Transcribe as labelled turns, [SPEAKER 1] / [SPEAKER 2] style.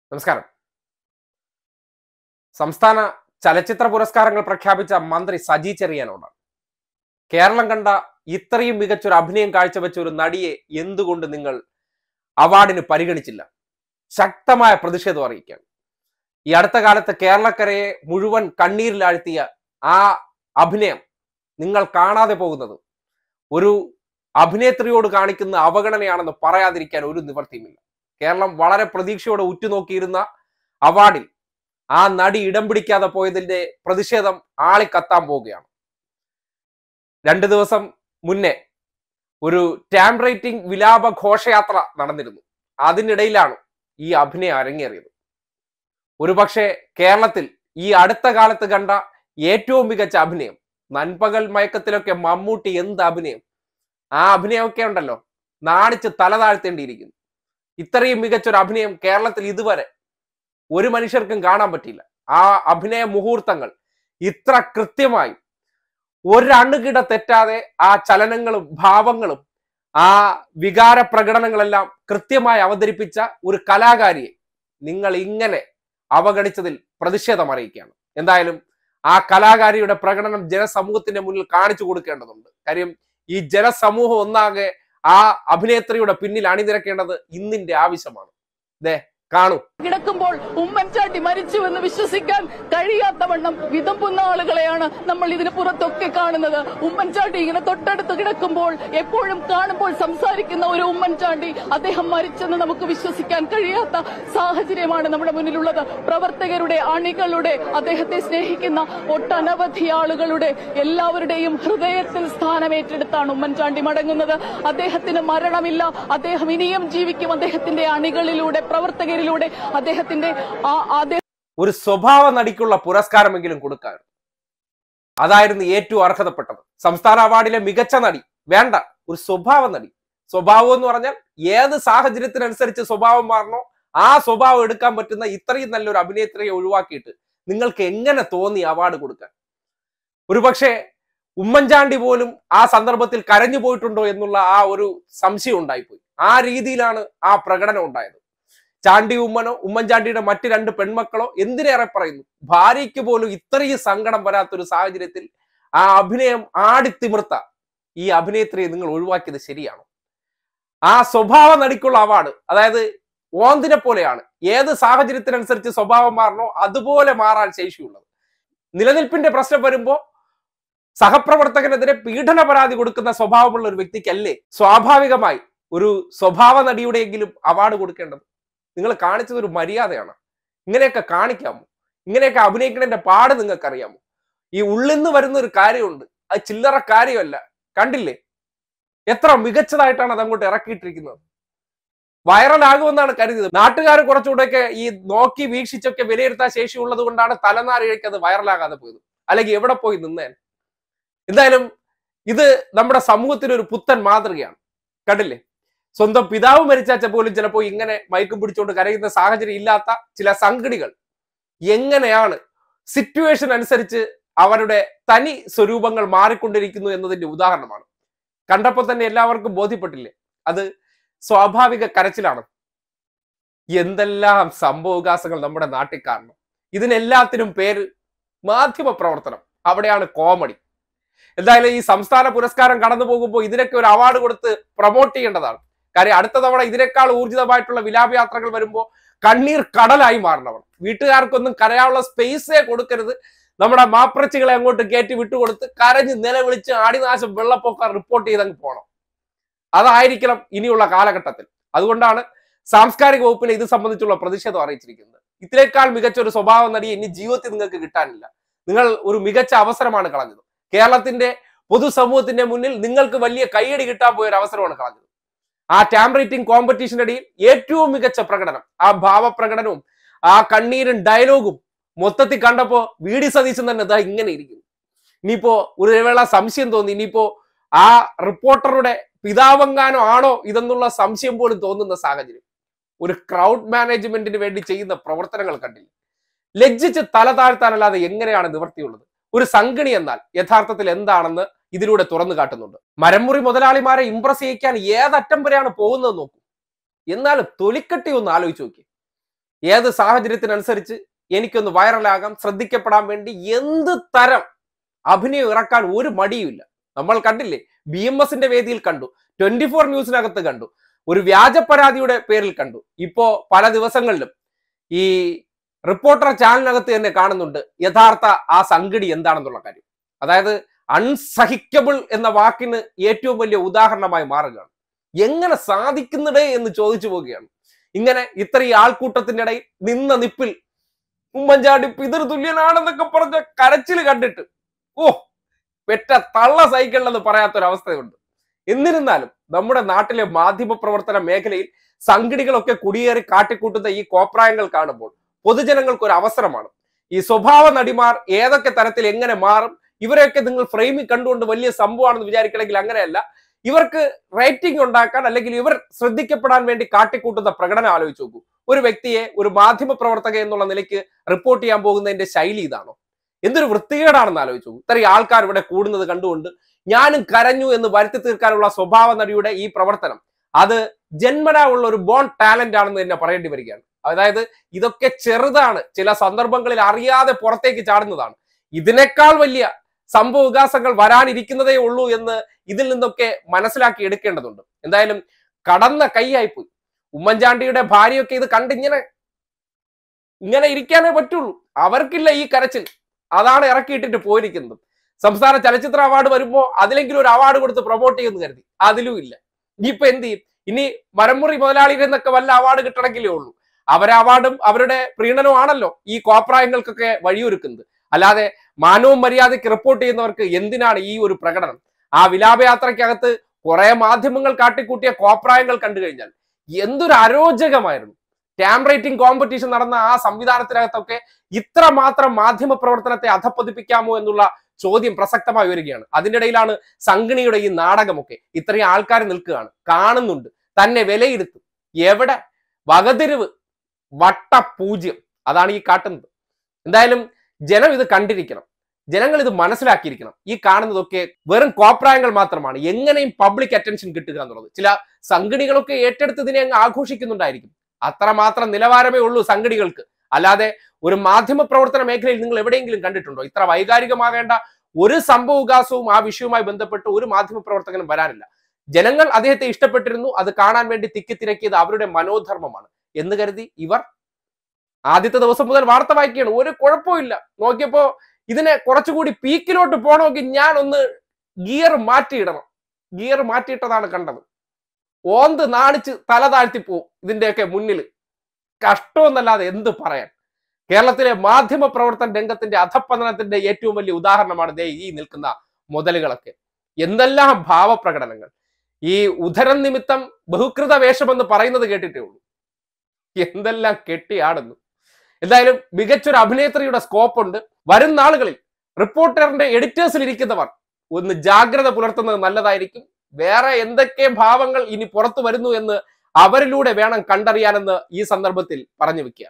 [SPEAKER 1] നമസ്കാരം സംസ്ഥാന ചലച്ചിത്ര പുരസ്കാരങ്ങൾ പ്രഖ്യാപിച്ച മന്ത്രി സജി ചെറിയാനോടാണ് കേരളം കണ്ട ഇത്രയും മികച്ചൊരു അഭിനയം കാഴ്ചവെച്ച ഒരു നടിയെ എന്തുകൊണ്ട് നിങ്ങൾ അവാർഡിന് പരിഗണിച്ചില്ല ശക്തമായ പ്രതിഷേധം അറിയിക്കുകയാണ് ഈ അടുത്ത കാലത്ത് കേരളക്കരയെ മുഴുവൻ കണ്ണീരിലാഴ്ത്തിയ ആ അഭിനയം നിങ്ങൾ കാണാതെ പോകുന്നത് ഒരു അഭിനേത്രിയോട് കാണിക്കുന്ന അവഗണനയാണെന്ന് പറയാതിരിക്കാൻ ഒരു നിവർത്തിയുമില്ല കേരളം വളരെ പ്രതീക്ഷയോടെ ഉറ്റുനോക്കിയിരുന്ന അവാർഡിൽ ആ നടി ഇടം പിടിക്കാതെ പോയതിന്റെ പ്രതിഷേധം ആളിക്കത്താൻ പോവുകയാണ് രണ്ട് ദിവസം മുന്നേ ഒരു ടാം റേറ്റിംഗ് വിലാപ ഘോഷയാത്ര നടന്നിരുന്നു അതിനിടയിലാണ് ഈ അഭിനയം അരങ്ങേറിയത് ഒരുപക്ഷെ കേരളത്തിൽ ഈ അടുത്ത കാലത്ത് കണ്ട ഏറ്റവും മികച്ച അഭിനയം നൻപകൽ മയക്കത്തിലൊക്കെ മമ്മൂട്ടി എന്ത് അഭിനയം ആ അഭിനയമൊക്കെ ഉണ്ടല്ലോ നാണിച്ച് തല താഴ്ത്തേണ്ടിയിരിക്കുന്നു ഇത്രയും മികച്ചൊരു അഭിനയം കേരളത്തിൽ ഇതുവരെ ഒരു മനുഷ്യർക്കും കാണാൻ പറ്റില്ല ആ അഭിനയ മുഹൂർത്തങ്ങൾ ഇത്ര കൃത്യമായി ഒരണുകിട തെറ്റാതെ ആ ചലനങ്ങളും ഭാവങ്ങളും ആ വികാര പ്രകടനങ്ങളെല്ലാം കൃത്യമായി അവതരിപ്പിച്ച ഒരു കലാകാരിയെ നിങ്ങൾ ഇങ്ങനെ അവഗണിച്ചതിൽ പ്രതിഷേധം അറിയിക്കുകയാണ് എന്തായാലും ആ കലാകാരിയുടെ പ്രകടനം ജനസമൂഹത്തിന്റെ മുന്നിൽ കാണിച്ചു കൊടുക്കേണ്ടതുണ്ട് കാര്യം ഈ ജനസമൂഹം ഒന്നാകെ ആ അഭിനേത്രിയുടെ പിന്നിൽ അണിനിരക്കേണ്ടത് ഇന്നിന്റെ ആവശ്യമാണ് ദേ കാണൂ
[SPEAKER 2] കിടക്കുമ്പോൾ ഉമ്മൻചാണ്ടി മരിച്ചുവെന്ന് വിശ്വസിക്കാൻ കഴിയാത്തവണ്ണം വിതമ്പുന്ന ആളുകളെയാണ് നമ്മൾ ഇതിന് പുറത്തൊക്കെ കാണുന്നത് ഉമ്മൻചാണ്ടി ഇങ്ങനെ തൊട്ടടുത്ത് കിടക്കുമ്പോൾ എപ്പോഴും കാണുമ്പോൾ സംസാരിക്കുന്ന ഒരു ഉമ്മൻചാണ്ടി അദ്ദേഹം മരിച്ചെന്ന് നമുക്ക് വിശ്വസിക്കാൻ കഴിയാത്ത സാഹചര്യമാണ് നമ്മുടെ മുന്നിലുള്ളത് പ്രവർത്തകരുടെ അണികളുടെ അദ്ദേഹത്തെ സ്നേഹിക്കുന്ന ഒട്ടനവധി ആളുകളുടെ എല്ലാവരുടെയും ഹൃദയത്തിൽ സ്ഥാനമേറ്റെടുത്താണ് ഉമ്മൻചാണ്ടി മടങ്ങുന്നത് അദ്ദേഹത്തിന് മരണമില്ല അദ്ദേഹം ഇനിയും ജീവിക്കും അദ്ദേഹത്തിന്റെ അണികളിലൂടെ പ്രവർത്തകരിലൂടെ അദ്ദേഹത്തിന്റെ ആ അദ്ദേഹം
[SPEAKER 1] ഒരു സ്വഭാവ നടിക്കുള്ള പുരസ്കാരമെങ്കിലും കൊടുക്കാൻ അതായിരുന്നു ഏറ്റവും അർഹതപ്പെട്ടത് സംസ്ഥാന അവാർഡിലെ മികച്ച നടി വേണ്ട ഒരു സ്വഭാവ നടി സ്വഭാവം എന്ന് പറഞ്ഞാൽ ഏത് സാഹചര്യത്തിനനുസരിച്ച് സ്വഭാവം മാറണോ ആ സ്വഭാവം എടുക്കാൻ പറ്റുന്ന ഇത്രയും നല്ലൊരു അഭിനേത്രിയെ ഒഴിവാക്കിയിട്ട് നിങ്ങൾക്ക് എങ്ങനെ തോന്നി അവാർഡ് കൊടുക്കാൻ ഒരുപക്ഷെ ഉമ്മൻചാണ്ടി പോലും ആ സന്ദർഭത്തിൽ കരഞ്ഞു പോയിട്ടുണ്ടോ എന്നുള്ള ആ ഒരു സംശയം ഉണ്ടായിപ്പോയി ആ രീതിയിലാണ് ആ പ്രകടനം ഉണ്ടായത് ചാണ്ടി ഉമ്മനോ ഉമ്മൻചാണ്ടിയുടെ മറ്റ് രണ്ട് പെൺമക്കളോ എന്തിനേറെ പറയുന്നു ഭാര്യയ്ക്ക് പോലും ഇത്രയും സങ്കടം വരാത്തൊരു സാഹചര്യത്തിൽ ആ അഭിനയം ആടിത്തിമിർത്ത ഈ അഭിനേത്രിയെ നിങ്ങൾ ഒഴിവാക്കിയത് ശരിയാണോ ആ സ്വഭാവ നടിക്കുള്ള അവാർഡ് അതായത് ഓന്തിനെ പോലെയാണ് ഏത് സാഹചര്യത്തിനനുസരിച്ച് സ്വഭാവം മാറണോ അതുപോലെ മാറാൻ ശേഷിയുള്ളത് നിലനിൽപ്പിന്റെ പ്രശ്നം വരുമ്പോ സഹപ്രവർത്തകനെതിരെ പീഡന പരാതി കൊടുക്കുന്ന സ്വഭാവമുള്ള ഒരു വ്യക്തിക്കല്ലേ സ്വാഭാവികമായി ഒരു സ്വഭാവ നടിയുടെയെങ്കിലും അവാർഡ് കൊടുക്കേണ്ടത് നിങ്ങൾ കാണിച്ചത് ഒരു മര്യാദയാണ് ഇങ്ങനെയൊക്കെ കാണിക്കാമോ ഇങ്ങനെയൊക്കെ അഭിനയിക്കുന്നതിന്റെ പാട് നിങ്ങൾക്ക് അറിയാമോ ഈ ഉള്ളിന്ന് വരുന്ന ഒരു കാര്യമുണ്ട് അത് ചില്ലറ കാര്യമല്ല കണ്ടില്ലേ എത്ര മികച്ചതായിട്ടാണ് അത് അങ്ങോട്ട് ഇറക്കിയിട്ടിരിക്കുന്നത് വൈറലാകുമെന്നാണ് കരുതിയത് നാട്ടുകാർ കുറച്ചുകൂടെയൊക്കെ ഈ നോക്കി വീക്ഷിച്ചൊക്കെ വിലയിരുത്താൻ ശേഷിയുള്ളത് കൊണ്ടാണ് തലനാരിഴയ്ക്ക് അത് വൈറലാകാതെ പോയത് അല്ലെങ്കിൽ എവിടെ പോയി നിന്നേൻ എന്തായാലും ഇത് നമ്മുടെ സമൂഹത്തിന് ഒരു പുത്തൻ മാതൃകയാണ് കണ്ടില്ലേ സ്വന്തം പിതാവ് മരിച്ചാച്ച പോലും ചിലപ്പോൾ ഇങ്ങനെ മയക്കും പിടിച്ചുകൊണ്ട് കരയുന്ന സാഹചര്യം ഇല്ലാത്ത ചില സംഘടികൾ എങ്ങനെയാണ് സിറ്റുവേഷൻ അനുസരിച്ച് അവരുടെ തനി സ്വരൂപങ്ങൾ മാറിക്കൊണ്ടിരിക്കുന്നു എന്നതിന്റെ ഉദാഹരണമാണ് കണ്ടപ്പോൾ തന്നെ എല്ലാവർക്കും ബോധ്യപ്പെട്ടില്ലേ അത് സ്വാഭാവിക കരച്ചിലാണ് എന്തെല്ലാം സംഭവവികാസങ്ങൾ നമ്മുടെ നാട്ടിൽ കാണണം ഇതിനെല്ലാത്തിനും പേര് മാധ്യമ പ്രവർത്തനം അവിടെയാണ് കോമഡി എന്തായാലും ഈ സംസ്ഥാന പുരസ്കാരം കടന്നു പോകുമ്പോൾ ഇതിനൊക്കെ ഒരു അവാർഡ് കൊടുത്ത് പ്രൊമോട്ട് ചെയ്യേണ്ടതാണ് കാര്യം അടുത്ത തവണ ഇതിനേക്കാൾ ഊർജിതമായിട്ടുള്ള വിലാപയാത്രകൾ വരുമ്പോൾ കണ്ണീർ കടലായി മാറണവർ വീട്ടുകാർക്കൊന്നും കരയാനുള്ള സ്പേസേ കൊടുക്കരുത് നമ്മുടെ മാപ്രച്ചികളെ അങ്ങോട്ട് കയറ്റി വിട്ടുകൊടുത്ത് കരഞ്ഞ് നിലവിളിച്ച് ആടിനാശം വെള്ളപ്പൊക്കം റിപ്പോർട്ട് ചെയ്തങ്ങ് പോകണം അതായിരിക്കണം ഇനിയുള്ള കാലഘട്ടത്തിൽ അതുകൊണ്ടാണ് സാംസ്കാരിക വകുപ്പിനെ ഇത് സംബന്ധിച്ചുള്ള പ്രതിഷേധം അറിയിച്ചിരിക്കുന്നത് ഇതിനേക്കാൾ മികച്ച ഒരു സ്വഭാവ നടിയെ ഇനി ജീവിതത്തിൽ നിങ്ങൾക്ക് കിട്ടാനില്ല നിങ്ങൾ ഒരു മികച്ച അവസരമാണ് കളഞ്ഞത് കേരളത്തിന്റെ പൊതുസമൂഹത്തിന്റെ മുന്നിൽ നിങ്ങൾക്ക് വലിയ കൈയടി കിട്ടാൻ പോയ ഒരു അവസരമാണ് കളഞ്ഞത് ആ ടാം റേറ്റിംഗ് കോമ്പറ്റീഷനിടയിൽ ഏറ്റവും മികച്ച പ്രകടനം ആ ഭാവപ്രകടനവും ആ കണ്ണീരും ഡയലോഗും മൊത്തത്തിൽ കണ്ടപ്പോ വി ഡി സതീശൻ തന്നെ ഇതാ ഇങ്ങനെ ഇരിക്കുന്നു ഇനിയിപ്പോ ഒരു വേള സംശയം തോന്നി ഇനിയിപ്പോ ആ റിപ്പോർട്ടറുടെ പിതാവങ്കാനോ ആണോ ഇതെന്നുള്ള സംശയം പോലും തോന്നുന്ന സാഹചര്യം ഒരു ക്രൗഡ് മാനേജ്മെന്റിന് വേണ്ടി ചെയ്യുന്ന പ്രവർത്തനങ്ങൾ കണ്ടില്ല ലജ്ജിച്ച് തല താഴ്ത്താനല്ലാതെ എങ്ങനെയാണ് നിവർത്തിയുള്ളത് ഒരു സംഗണി എന്നാൽ യഥാർത്ഥത്തിൽ എന്താണെന്ന് ഇതിലൂടെ തുറന്നു കാട്ടുന്നുണ്ട് മരമുറി മുതലാളിമാരെ ഇംപ്രസ് ചെയ്യിക്കാൻ ഏതറ്റം വരെയാണ് പോകുന്നത് നോക്കൂ എന്നാലും തൊലിക്കട്ടി ഒന്ന് ആലോചിച്ച് നോക്കി ഏത് സാഹചര്യത്തിനനുസരിച്ച് എനിക്കൊന്ന് വൈറലാകാം ശ്രദ്ധിക്കപ്പെടാൻ വേണ്ടി എന്ത് തരം അഭിനയം ഇറക്കാൻ ഒരു മടിയുമില്ല നമ്മൾ കണ്ടില്ലേ ബി എം എസിന്റെ വേദിയിൽ കണ്ടു ട്വന്റി ഫോർ ന്യൂസിനകത്ത് കണ്ടു ഒരു വ്യാജ പരാതിയുടെ പേരിൽ കണ്ടു ഇപ്പോ പല ദിവസങ്ങളിലും ഈ റിപ്പോർട്ടർ ചാനലിനകത്ത് തന്നെ കാണുന്നുണ്ട് യഥാർത്ഥ ആ സംഗതി എന്താണെന്നുള്ള കാര്യം അതായത് അൺസഹിക്കബിൾ എന്ന വാക്കിന് ഏറ്റവും വലിയ ഉദാഹരണമായി മാറുകയാണ് എങ്ങനെ സാധിക്കുന്നിടേ എന്ന് ചോദിച്ചു പോവുകയാണ് ഇങ്ങനെ ഇത്രയും ആൾക്കൂട്ടത്തിന്റെ ഇടയിൽ നിന്ന നിപ്പിൽ ഉമ്മൻചാണ്ടി പിതൃ തുല്യനാണെന്നൊക്കെ പറഞ്ഞ കരച്ചിൽ കണ്ടിട്ട് ഓ പെറ്റ തള്ള സൈക്കിളിലെന്ന് പറയാത്തൊരവസ്ഥയുണ്ട് എന്നിരുന്നാലും നമ്മുടെ നാട്ടിലെ മാധ്യമ പ്രവർത്തന മേഖലയിൽ സംഘടികളൊക്കെ കുടിയേറി കാട്ടിക്കൂട്ടുന്ന ഈ കോപ്രായങ്ങൾ കാണുമ്പോൾ പൊതുജനങ്ങൾക്ക് ഒരു അവസരമാണ് ഈ സ്വഭാവ നടിമാർ ഏതൊക്കെ തരത്തിൽ എങ്ങനെ മാറും ഇവരെയൊക്കെ നിങ്ങൾ ഫ്രെയിമിൽ കണ്ടുകൊണ്ട് വലിയ സംഭവമാണെന്ന് വിചാരിക്കണമെങ്കിൽ അങ്ങനെയല്ല ഇവർക്ക് റേറ്റിംഗ് ഉണ്ടാക്കാൻ അല്ലെങ്കിൽ ഇവർ ശ്രദ്ധിക്കപ്പെടാൻ വേണ്ടി കാട്ടിക്കൂട്ടുന്ന പ്രകടനം ആലോചിച്ച് നോക്കൂ ഒരു വ്യക്തിയെ ഒരു മാധ്യമ പ്രവർത്തക എന്നുള്ള നിലയ്ക്ക് റിപ്പോർട്ട് ചെയ്യാൻ പോകുന്നതിന്റെ ശൈലി ഇതാണോ എന്തൊരു വൃത്തികേടാണെന്ന് ആലോചിച്ചു ഇത്രയും ആൾക്കാർ ഇവിടെ കൂടുന്നത് കണ്ടുകൊണ്ട് ഞാനും കരഞ്ഞു എന്ന് വരുത്തി തീർക്കാനുള്ള സ്വഭാവ നടിയുടെ ഈ പ്രവർത്തനം അത് ജന്മനാ ഉള്ള ഒരു ബോൺ ടാലന്റ് ആണെന്ന് തന്നെ പറയേണ്ടി വരികയാണ് അതായത് ഇതൊക്കെ ചെറുതാണ് ചില സന്ദർഭങ്ങളിൽ അറിയാതെ പുറത്തേക്ക് ചാടുന്നതാണ് ഇതിനേക്കാൾ വലിയ സംഭവ വികാസങ്ങൾ വരാനിരിക്കുന്നതേ ഉള്ളൂ എന്ന് ഇതിൽ നിന്നൊക്കെ മനസ്സിലാക്കി എടുക്കേണ്ടതുണ്ട് എന്തായാലും കടന്ന കൈയായിപ്പോയി ഉമ്മൻചാണ്ടിയുടെ ഭാര്യയൊക്കെ ഇത് കണ്ടിങ്ങനെ ഇങ്ങനെ ഇരിക്കാനേ പറ്റുള്ളൂ അവർക്കില്ല ഈ കരച്ചിൽ അതാണ് ഇറക്കിയിട്ടിട്ട് പോയിരിക്കുന്നത് സംസ്ഥാന ചലച്ചിത്ര അവാർഡ് വരുമ്പോ അതിലെങ്കിലും ഒരു അവാർഡ് കൊടുത്ത് പ്രൊമോട്ട് ചെയ്യുമെന്ന് കരുതി അതിലും ഇല്ല ഇനിയിപ്പോ എന്ത് ചെയ്യും ഇനി മരമുറി മുതലാളിയിൽ നിന്നൊക്കെ വല്ല അവാർഡ് കിട്ടണമെങ്കിലേ ഉള്ളൂ അവരെ അവാർഡും അവരുടെ പ്രീണനവും ആണല്ലോ ഈ കോപ്രായങ്ങൾക്കൊക്കെ വഴിയൊരുക്കുന്നത് അല്ലാതെ മാനവും മര്യാദയ്ക്ക് റിപ്പോർട്ട് ചെയ്യുന്നവർക്ക് എന്തിനാണ് ഈ ഒരു പ്രകടനം ആ വിലാപയാത്രയ്ക്കകത്ത് കുറെ മാധ്യമങ്ങൾ കാട്ടിക്കൂട്ടിയ കോപ്രായങ്ങൾ കണ്ടു കഴിഞ്ഞാൽ എന്തൊരു അരോചകമായിരുന്നു ടാം റേറ്റിംഗ് കോമ്പറ്റീഷൻ നടന്ന ആ സംവിധാനത്തിനകത്തൊക്കെ ഇത്ര മാത്രം മാധ്യമ പ്രവർത്തനത്തെ അധപ്പതിപ്പിക്കാമോ എന്നുള്ള ചോദ്യം പ്രസക്തമായി വരികയാണ് അതിന്റെ ഇടയിലാണ് സംഗണിയുടെ ഈ നാടകമൊക്കെ ഇത്രയും ആൾക്കാർ നിൽക്കുകയാണ് കാണുന്നുണ്ട് തന്നെ വിലയിരുത്തും എവിടെ വകതിരിവ് വട്ട പൂജ്യം അതാണ് ഈ കാട്ടുന്നത് എന്തായാലും ജനം ഇത് കണ്ടിരിക്കണം ജനങ്ങൾ ഇത് മനസ്സിലാക്കിയിരിക്കണം ഈ കാണുന്നതൊക്കെ വെറും കോപ്രായങ്ങൾ മാത്രമാണ് എങ്ങനെയും പബ്ലിക് അറ്റൻഷൻ കിട്ടുക എന്നുള്ളത് ചില സംഘടികളൊക്കെ ഏറ്റെടുത്ത് ഇതിനെ അങ്ങ് ആഘോഷിക്കുന്നുണ്ടായിരിക്കും അത്രമാത്രം നിലവാരമേ ഉള്ളൂ സംഘടികൾക്ക് അല്ലാതെ ഒരു മാധ്യമ പ്രവർത്തന മേഖലയിൽ നിങ്ങൾ എവിടെയെങ്കിലും കണ്ടിട്ടുണ്ടോ ഇത്ര വൈകാരികമാകേണ്ട ഒരു സംഭവവികാസവും ആ വിഷയവുമായി ബന്ധപ്പെട്ട് ഒരു മാധ്യമ പ്രവർത്തകനും വരാനില്ല ജനങ്ങൾ അദ്ദേഹത്തെ ഇഷ്ടപ്പെട്ടിരുന്നു അത് കാണാൻ വേണ്ടി തിക്കിത്തിരക്കിയത് അവരുടെ മനോധർമ്മമാണ് എന്ന് കരുതി ഇവർ ആദ്യത്തെ ദിവസം മുതൽ വാർത്ത വായിക്കുകയാണ് ഒരു കുഴപ്പമില്ല നോക്കിയപ്പോ ഇതിനെ കുറച്ചുകൂടി പീക്കിലോട്ട് പോകണമെങ്കിൽ ഞാൻ ഒന്ന് ഗിയർ മാറ്റിയിടണം ഗിയർ മാറ്റിയിട്ടതാണ് കണ്ടത് ഓന്ത് നാണിച്ച് തല താഴ്ത്തി പോവും ഇതിന്റെയൊക്കെ മുന്നിൽ കഷ്ടമെന്നല്ലാതെ എന്ത് പറയാൻ കേരളത്തിലെ മാധ്യമ പ്രവർത്തന രംഗത്തിന്റെ അധപ്പതനത്തിന്റെ ഏറ്റവും വലിയ ഉദാഹരണമാണ് ദേ ഈ നിൽക്കുന്ന മുതലുകളൊക്കെ എന്തെല്ലാം ഭാവപ്രകടനങ്ങൾ ഈ ഉദരം നിമിത്തം ബഹുകൃത വേഷമെന്ന് പറയുന്നത് കേട്ടിട്ടേ ഉള്ളൂ എന്തെല്ലാം കെട്ടിയാടുന്നു എന്തായാലും മികച്ചൊരു അഭിനേത്രിയുടെ സ്കോപ്പ് ഉണ്ട് വരും നാളുകളിൽ റിപ്പോർട്ടറിന്റെ എഡിറ്റേഴ്സിൽ ഇരിക്കുന്നവർ ഒന്ന് ജാഗ്രത പുലർത്തുന്നത് നല്ലതായിരിക്കും വേറെ എന്തൊക്കെ ഭാവങ്ങൾ ഇനി പുറത്തു വരുന്നു എന്ന് അവരിലൂടെ വേണം കണ്ടറിയാനെന്ന് ഈ സന്ദർഭത്തിൽ പറഞ്ഞു വെക്കുക